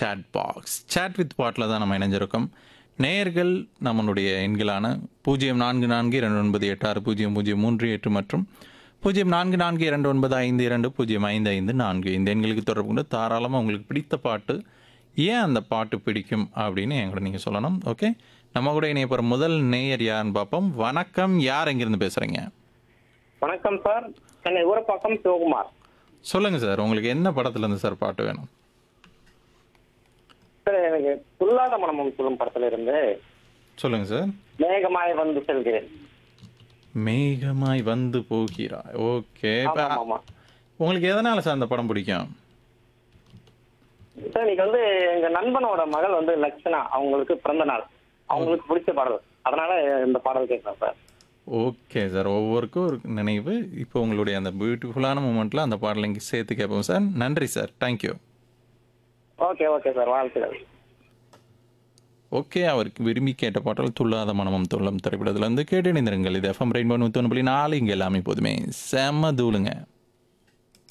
chat box chat with bottle தான் நம்ம இணைஞ்சிருக்கோம் நேயர்கள் நம்மளுடைய எண்களான பூஜ்ஜியம் நான்கு நான்கு இரண்டு ஒன்பது எட்டு ஆறு பூஜ்ஜியம் பூஜ்ஜியம் மூன்று எட்டு மற்றும் பூஜ்ஜியம் நான்கு நான்கு இரண்டு ஒன்பது ஐந்து இரண்டு பூஜ்ஜியம் ஐந்து ஐந்து நான்கு இந்த எண்களுக்கு தொடர்பு கொண்டு தாராளமாக உங்களுக்கு பிடித்த பாட்டு ஏன் அந்த பாட்டு பிடிக்கும் அப்படின்னு என்கிட்ட நீங்கள் சொல்லணும் ஓகே நம்ம கூட இணைய போகிற முதல் நேயர் யாருன்னு பார்ப்போம் வணக்கம் யார் எங்கேருந்து பேசுகிறீங்க வணக்கம் சார் சென்னை ஊரப்பாக்கம் சிவகுமார் சொல்லுங்கள் சார் உங்களுக்கு என்ன படத்துலேருந்து சார் பாட்டு வேணும் சார் எனக்கு துல்லாத மனமும் சொல்லும் படத்துல இருந்து சொல்லுங்கள் சார் மேகமாய் வந்து செல்கிறேன் மேகமாய் வந்து போகிறாய் ஓகே இப்போ ஆமா ஆமா உங்களுக்கு எதனால சார் அந்த படம் பிடிக்கும் சார் இன்னைக்கு வந்து எங்க நண்பனோட மகள் வந்து லட்சணா அவங்களுக்கு பிறந்த நாள் அவங்களுக்கு பிடிச்ச பாடல் அதனால இந்த பாடல் கேட்கலாம் சார் ஓகே சார் ஒவ்வொருக்கும் ஒரு நினைவு இப்போ உங்களுடைய அந்த பியூட்டிஃபுல்லான மூமெண்ட்டில் அந்த பாடலை இங்கே சேர்த்து கேட்போம் சார் நன்றி sir thank you okay okay sir வாழ்த்துக்கள் ஓகே அவருக்கு விரும்பி கேட்ட பாடல் துள்ளாத மனமும் துள்ளும் திரைப்படத்துலேருந்து கேட்டு இணைந்திருங்கள் இது எஃப்எம் ரெயின்போ நூற்றி ஒன்று புள்ளி நாலு இங்கே எல்லாமே போதுமே செம்ம தூளுங்க